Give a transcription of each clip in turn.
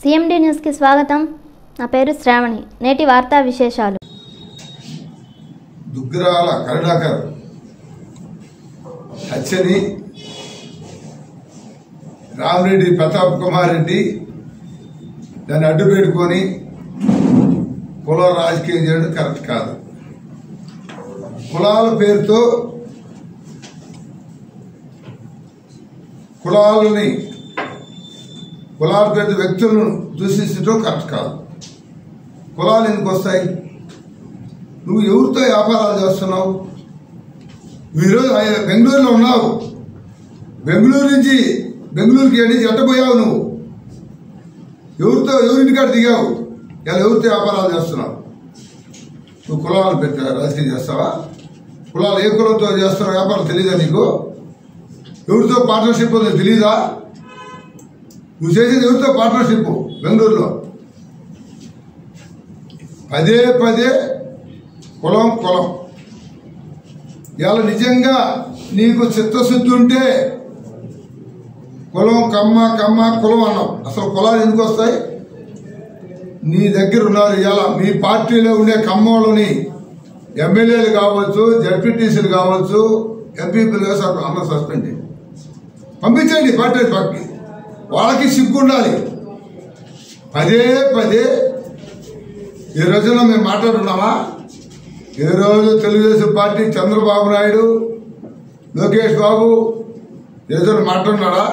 CMD న్యూస్కి స్వాగతం నా పేరు శ్రావణి నేటి వార్తా విశేషాలు దుగ్గిరాల కరుణాకర్ హత్యని రామిరెడ్డి ప్రతాప్ కుమార్ రెడ్డి దాన్ని అడ్డు పెట్టుకొని కుల రాజకీయం చేయడం కరెక్ట్ కాదు కులాల పేరుతో కులాలని కులాల పేరుతో వ్యక్తులను దూషించడం కరెక్ట్ కాదు కులాలు ఎందుకు వస్తాయి నువ్వు ఎవరితో వ్యాపారాలు చేస్తున్నావు నువ్వు ఈరోజు ఆయన బెంగళూరులో ఉన్నావు బెంగళూరు నుంచి బెంగళూరుకి వెళ్ళి ఎట్టపోయావు నువ్వు ఎవరితో ఎవరింటికాడ దిగావు ఇలా ఎవరితో వ్యాపారాలు చేస్తున్నావు నువ్వు కులాలు పెట్టి రాజకీయం చేస్తావా కులాలు ఏ కులంతో చేస్తున్నావు వ్యాపారం తెలీదా నీకు ఎవరితో పార్ట్నర్షిప్ ఉందో తెలీదా నువ్వు చేసేది ఎవరితో పార్ట్నర్షిప్ బెంగళూరులో పదే పదే కులం కులం ఇవాళ నిజంగా నీకు చిత్తశుద్ధి ఉంటే కులం కమ్మ కమ్మ కులం అన్నావు అసలు కులాలు ఎందుకు వస్తాయి నీ దగ్గర ఉన్నారు ఇవాళ మీ పార్టీలో ఉండే కమ్మోళ్ళని ఎమ్మెల్యేలు కావచ్చు జడ్పీటీసీలు కావచ్చు ఎంపీపీలు అందరూ సస్పెండ్ చేయండి పంపించండి పార్టీ పక్కకి వాళ్ళకి సిగ్గు ఉండాలి పదే పదే ఈ రోజున మేము మాట్లాడుతున్నామా ఈ రోజు తెలుగుదేశం పార్టీ చంద్రబాబు నాయుడు లోకేష్ బాబు ఈ రోజున మాట్లాడున్నాడా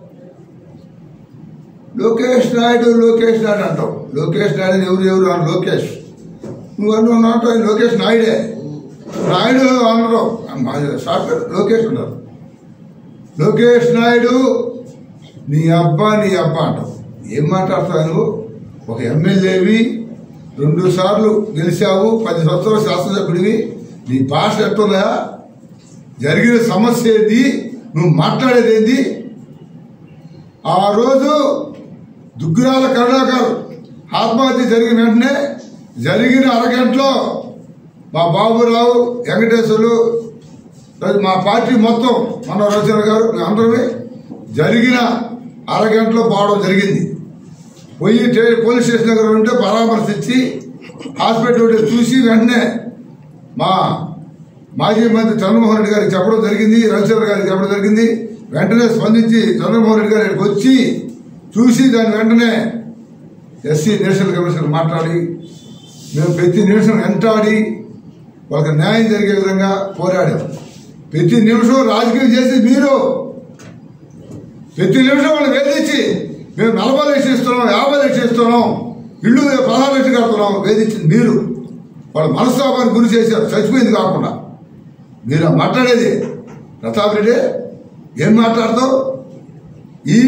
లోకేష్ నాయుడు లోకేష్ నాయుడు అంటావు లోకేష్ నాయుడు ఎవరు ఎవరు అని లోకేష్ నువ్వు అన్నావు ఆయన లోకేష్ నాయుడే నాయుడు అనరు సాఫ్ట్వేర్ లోకేష్ ఉన్నారు లోకేష్ నాయుడు నీ అబ్బా నీ అబ్బా అంటావు ఏం మాట్లాడతావు నువ్వు ఒక ఎమ్మెల్యేవి రెండు సార్లు గెలిచావు పది సంవత్సరాలు శాసనసభ్యుడివి నీ భాష ఎట్టుందా జరిగిన సమస్య ఏంది నువ్వు మాట్లాడేది ఏంది ఆ రోజు దుగ్గిరాల కరుణాకర్ ఆత్మహత్య జరిగిన వెంటనే జరిగిన అరగంటలో మా బాబురావు వెంకటేశ్వర్లు మా పార్టీ మొత్తం మన రచన గారు అందరమే జరిగిన అరగంటలో పోవడం జరిగింది పోయి టే- పోలీస్ స్టేషన్ దగ్గర ఉంటే పరామర్శించి హాస్పిటల్ ఉంటే చూసి వెంటనే మా మాజీ మంత్రి చంద్రమోహన్ రెడ్డి గారికి చెప్పడం జరిగింది రవిచంద్ర గారికి చెప్పడం జరిగింది వెంటనే స్పందించి చంద్రమోహన్ రెడ్డి గారు ఇక్కడికి వచ్చి చూసి దాని వెంటనే ఎస్సీ నేషనల్ కమిషన్ మాట్లాడి మేము ప్రతి నిమిషం వెంటాడి వాళ్ళకి న్యాయం జరిగే విధంగా పోరాడాం ప్రతి నిమిషం రాజకీయం చేసి మీరు ప్రతి నిమిషం వాళ్ళు వేధించి మేము నలభై లక్షలు ఇస్తున్నాం యాభై లక్షలు ఇస్తున్నాం ఇల్లు పదహారు లక్షలు కడుతున్నాం వేధించింది మీరు వాళ్ళ మనస్తాపానికి గురి చేశారు చచ్చిపోయింది కాకుండా మీరు మాట్లాడేది ప్రతాప్ రెడ్డి ఏం మాట్లాడతావు ఈ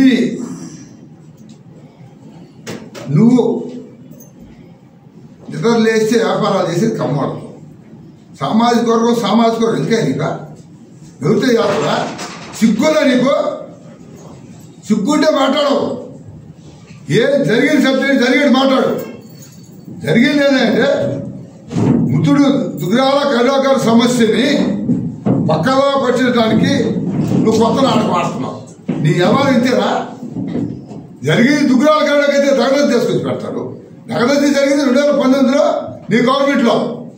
నువ్వు నిద్ర లేస్తే వ్యాపారాలు చేసేది కమ్మవాడు సామాజిక వర్గం సామాజిక వర్గం ఇంకా నీకా ఎవరితో చేస్తారా సిగ్గులా నీకు సిగ్గుంటే మాట్లాడవు ఏం జరిగిన సబ్జెక్ట్ జరిగేది మాట్లాడు జరిగింది ఏంటంటే మృతుడు దుగ్రాల కరుణాకర్ సమస్యని పక్కలో పట్టించడానికి నువ్వు కొత్త నాటకం ఆడుతున్నావు నీ ఎవరు ఇంతేనా జరిగింది దుగ్రాల కరుణాకైతే దగదత్తి తీసుకొచ్చి పెడతాడు దగదత్తి జరిగింది రెండు వేల పంతొమ్మిదిలో నీ గవర్నమెంట్లో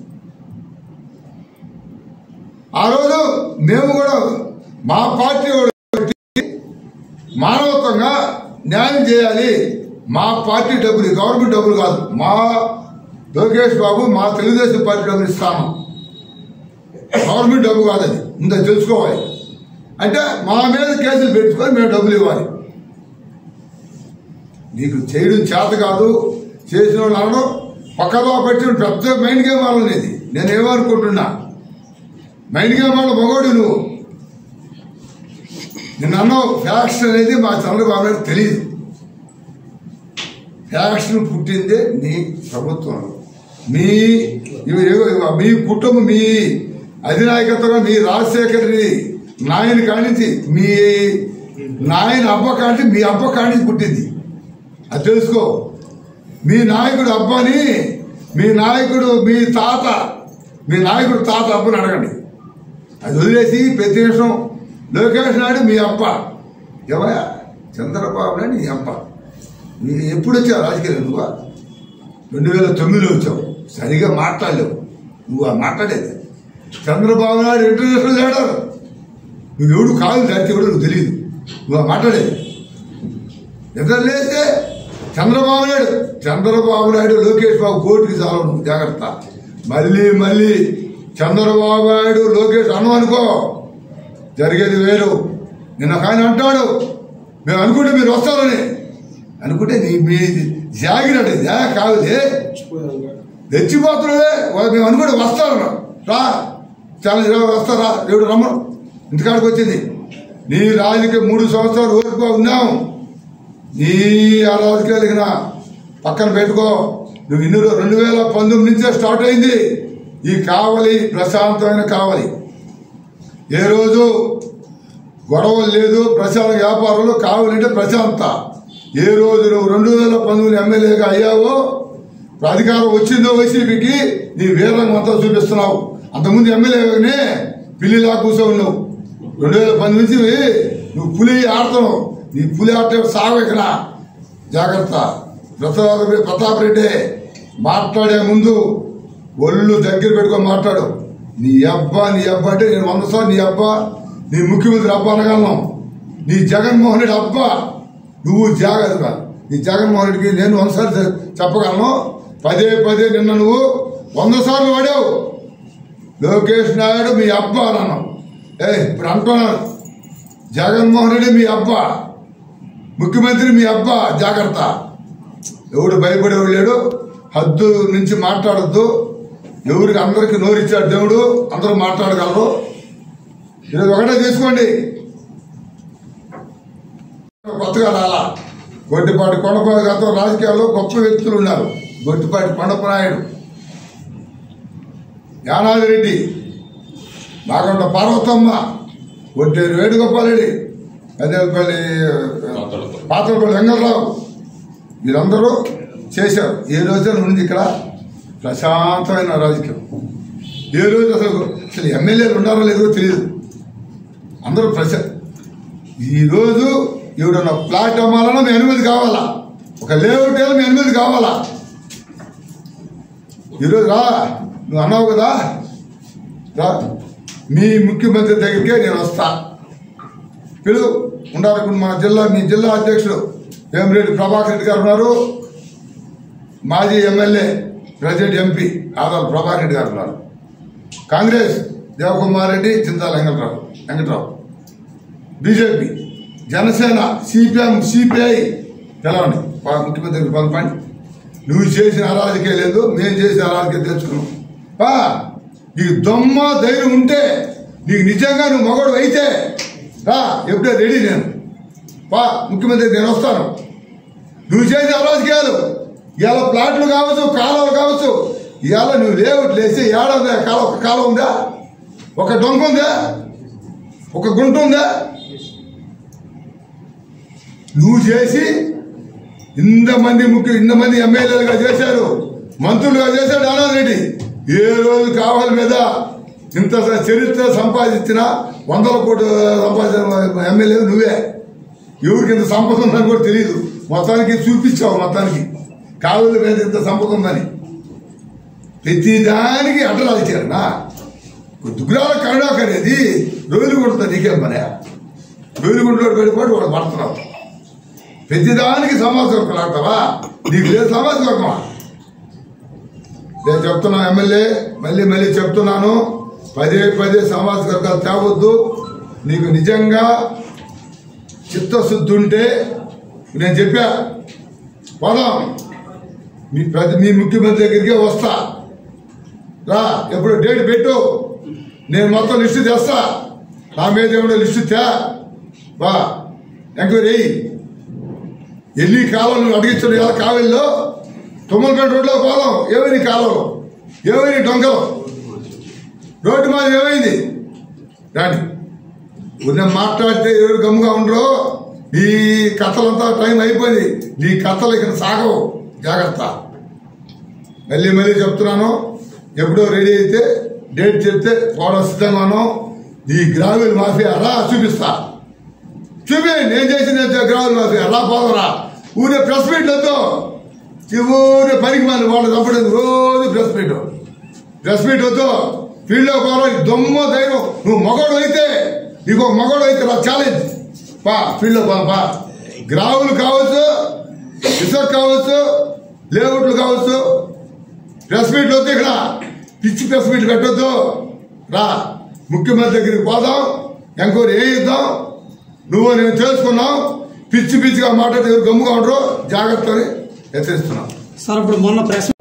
ఆ రోజు మేము కూడా మా పార్టీ కూడా మానవత్వంగా న్యాయం చేయాలి మా పార్టీ డబ్బులు ఈ గవర్నమెంట్ డబ్బులు కాదు మా లోకేష్ బాబు మా తెలుగుదేశం పార్టీ డబ్బులు ఇస్తాము గవర్నమెంట్ డబ్బు కాదు అది ముందు అది తెలుసుకోవాలి అంటే మా మీద కేసులు పెట్టుకొని మేము డబ్బులు ఇవ్వాలి నీకు చేయడం చేత కాదు చేసిన వాళ్ళు అనడం పక్కలో పెట్టిన పెద్ద మైండ్ గేమ్ వాళ్ళని ఇది నేను ఏమనుకుంటున్నా మైండ్ గేమ్ వాళ్ళ మగోడు నువ్వు నిన్న అన్నావు ఫ్యాక్షన్ అనేది మా చంద్రబాబు నాయుడు తెలియదు ఫ్యాక్షన్ పుట్టిందే మీ ప్రభుత్వంలో మీ ఇవి ఏవో- మీ కుటుంబం మీ అధినాయకత్వంగా మీ రాజశేఖర్ నాయన కానించి మీ నాయన అబ్బ కాంచి మీ అబ్బ కానించి పుట్టింది అది తెలుసుకో మీ నాయకుడు అబ్బని మీ నాయకుడు మీ తాత మీ నాయకుడు తాత అబ్బని అడగండి అది వదిలేసి ప్రతి నిమిషం లోకేష్ నాయుడు మీ అప్ప ఎవయా చంద్రబాబు నాయుడు నీ అప్ప నువ్వు ఎప్పుడు వచ్చావు రాజకీయాలు నువ్వు రెండు వేల తొమ్మిదిలో వచ్చావు సరిగా మాట్లాడలేవు నువ్వు ఆ మాట్లాడేది చంద్రబాబు నాయుడు ఇంటర్నేషనల్ లీడర్ నువ్వు ఎవడు కాదు దానికి కూడా నువ్వు తెలియదు నువ్వు ఆ మాట్లాడేది నిద్ర లేస్తే చంద్రబాబు నాయుడు చంద్రబాబు నాయుడు లోకేష్ బాబు కోర్టుకి చాలా నువ్వు జాగ్రత్త మళ్ళీ మళ్ళీ చంద్రబాబు నాయుడు లోకేష్ అన్నం అనుకో జరిగేది వేరు నిన్న ఒక ఆయన అంటాడు మేము అనుకుంటే మీరు వస్తారని అనుకుంటే నీ మీ జాగిరడు జా కాదులే తెచ్చిపోతున్నాడే వాళ్ళు మేము అనుకుంటే వస్తారు రా చాలా ఇరవై వస్తారా దేవుడు రమ్మను ఇంటికాడికి వచ్చింది నీ రాజకీయ మూడు సంవత్సరాలు ఓడిపో ఉన్నాం నీ ఆ రాజకీయాలు ఇక పక్కన పెట్టుకో నువ్వు ఇన్ని రో- రెండు వేల పంతొమ్మిది నుంచే స్టార్ట్ అయింది ఈ కావలి ప్రశాంతమైన కావలి ఏ రోజు గొడవలు లేదు ప్రశాంత వ్యాపారంలో కావాలంటే ప్రశాంత ఏ రోజు నువ్వు రెండు వేల పంతొమ్మిది ఎమ్మెల్యేగా అయ్యావో అధికారం వచ్చిందో వైసీపీకి నీ వీరంగం అంతా చూపిస్తున్నావు అంతకుముందు ఎమ్మెల్యేగానే పిల్లిలా కూర్చో ఉన్నావు రెండు వేల పంతొమ్మిది నుంచి నువ్వు పులి ఆడుతున్నావు నీ పులి ఆట సాగు ఇక్కడ జాగ్రత్త ప్రతాప్ రెడ్డి- ప్రతాప్ రెడ్డి మాట్లాడే ముందు ఒళ్ళు దగ్గర పెట్టుకొని మాట్లాడు నీ అబ్బా నీ అబ్బా అంటే నేను వంద సార్లు నీ అబ్బా నీ ముఖ్యమంత్రి అబ్బా అనగలను నీ జగన్మోహన్ రెడ్డి అబ్బా నువ్వు జాగ్రత్త నీ జగన్మోహన్ రెడ్డికి నేను వంద సార్లు చె- చెప్పగలను పదే పదే నిన్న నువ్వు వంద సార్లు వాడావు లోకేష్ నాయుడు మీ అబ్బా అన్నాను ఏ ఇప్పుడు అంటున్నాను జగన్మోహన్ రెడ్డి మీ అబ్బా ముఖ్యమంత్రి మీ అబ్బా జాగ్రత్త ఎవడు భయపడేవాడు లేడు హద్దు నుంచి మాట్లాడద్దు ఎవరికి అందరికి నోరిచ్చాడు దేవుడు అందరూ మాట్లాడగలరు ఈరోజు ఒకటే తీసుకోండి కొత్తగా రాలా గొడ్డిపాటి కొండప గత రాజకీయాల్లో గొప్ప వ్యక్తులు ఉన్నారు గొడ్డిపాటి కొండప నాయుడు యానాది రెడ్డి నాగొండ పార్వతమ్మ ఒట్టేరు వేణుగోపాలరెడ్డి అదేపల్లి పాత్రపల్లి వెంగళరావు వీరందరూ చేశారు ఏ రోజు ఉంది ఇక్కడ ప్రశాంతమైన రాజకీయం ఏ రోజు అసలు అసలు ఎమ్మెల్యేలు ఉన్నారో లేదో తెలియదు అందరూ ప్రశ ఈరోజు ఎవడన్నా ప్లాట్ అమ్మాలన్నా మీ అనుమతి కావాలా ఒక లేఅవుట్ వేయాలి మీ అనుమతి కావాలా ఈరోజు రా నువ్వు అన్నావు కదా రా మీ ముఖ్యమంత్రి దగ్గరికే నేను వస్తా పిలు ఉండాలనుకున్న మా జిల్లా మీ జిల్లా అధ్యక్షుడు వేమిరెడ్డి ప్రభాకర్ రెడ్డి గారు ఉన్నారు మాజీ MLA president MP Adala Prabhakar Reddy garu ఉన్నారు Congress Devakumar Reddy Chintala Venkatarao Venkatarao BJP Janasena CPM CPI తెలవండి మా ముఖ్యమంత్రికి పంపండి నువ్వు చేసిన అరాజకీయ లేదు మేము చేసిన అరాజకీయ తెచ్చుకున్నాం పా నీకు దొమ్మ ధైర్యం ఉంటే నీకు నిజంగా నువ్వు మగడు అయితే రా ఎప్పుడే రెడీ నేను పా ముఖ్యమంత్రి నేను వస్తాను నువ్వు చేసిన అరాజకీయాలు ఇవాళ ప్లాట్లు కావచ్చు కాలువలు కావచ్చు ఇవాళ నువ్వు లేఅవుట్ లేసి ఏడాది కాలం ఒక కాలం ఉందా ఒక డొంక ఉందా ఒక గుంట ఉందా నువ్వు చేసి ఇంతమంది ముఖ్య ఇంతమంది ఎమ్మెల్యేలుగా చేశారు మంత్రులుగా చేశాడు ఆనంద్ రెడ్డి ఏ రోజు కావాలి మీద ఇంత చరిత్ర సంపాదించిన వందల కోట్లు సంపాదించిన ఎమ్మెల్యే నువ్వే ఎవరికి ఇంత సంపద ఉందని కూడా తెలియదు మొత్తానికి చూపించావు మొత్తానికి కావుల మీద ఇంత సంపద ఉందని ప్రతి దానికి అడ్డరాలు ఇచ్చారనా దుగ్గురాల కరుణాకర్ అనేది రోజులు కొడుతుంది నీకేం పనే రోజులు గుంటలో పడిపోయి వాడు పడుతున్నావు ప్రతిదానికి సమాజ వర్గం ఆడతావా నీకు లేదు సమాజ వర్గమా నేను చెప్తున్నా ఎమ్మెల్యే మళ్ళీ మళ్ళీ చెప్తున్నాను పదే పదే సమాజ వర్గాలు తేవద్దు నీకు నిజంగా చిత్తశుద్ధి ఉంటే నేను చెప్పా పోదాం మీ ప్రతి మీ ముఖ్యమంత్రి దగ్గరికే వస్తా రా ఎప్పుడు డేట్ పెట్టు నేను మొత్తం లిస్టు తెస్తా నా మీద ఏమైనా లిస్టు తే వా ఎంక్వైరీ అయ్యి ఎన్ని కాలం నువ్వు అడిగించడు ఎలా కావెల్లో తుమ్మలపేట రోడ్లో పోదాం ఏమైంది కాలంలో ఏమైంది డొంకలు రోడ్డు మాది ఏమైంది రాండి ఉన్న మాట్లాడితే ఎవరు గమ్ముగా ఉండరు ఈ కథలంతా టైం అయిపోయింది నీ కథలు ఇక్కడ సాగవు జాగ్రత్త మళ్ళీ మళ్ళీ చెప్తున్నాను ఎప్పుడో రెడీ అయితే డేట్ చెప్తే పోవడం సిద్ధంగా ఉన్నాం ఈ గ్రామీణ మాఫియా రా చూపిస్తా చూపి నేను చేసిన గ్రామీణ మాఫియా రా పోదరా ఊరే ప్రెస్ మీట్లతో ఊరే పనికి మన వాళ్ళు చంపడం రోజు ప్రెస్ మీట్ ప్రెస్ మీట్ వద్దు ఫీల్డ్ లో పోవాలి దొమ్మ ధైర్యం నువ్వు మగోడు అయితే నీకు ఒక మగోడు అయితే నా ఛాలెంజ్ పా ఫీల్డ్ లో పా పా గ్రావులు కావచ్చు రిసార్ట్ కావచ్చు లేఅవుట్లు కావచ్చు ప్రెస్ మీట్లు వద్దు ఇక్కడ పిచ్చి ప్రెస్ మీట్లు పెట్టొద్దు రా ముఖ్యమంత్రి దగ్గరికి పోదాం ఎంక్వైరీ వేయిద్దాం నువ్వు నేను తెలుసుకున్నావు పిచ్చి పిచ్చిగా మాట్లాడితే ఎవరు గమ్ముగా ఉండరు జాగ్రత్త అని హెచ్చరిస్తున్నాం సార్ ఇప్పుడు మొన్న ప్రెస్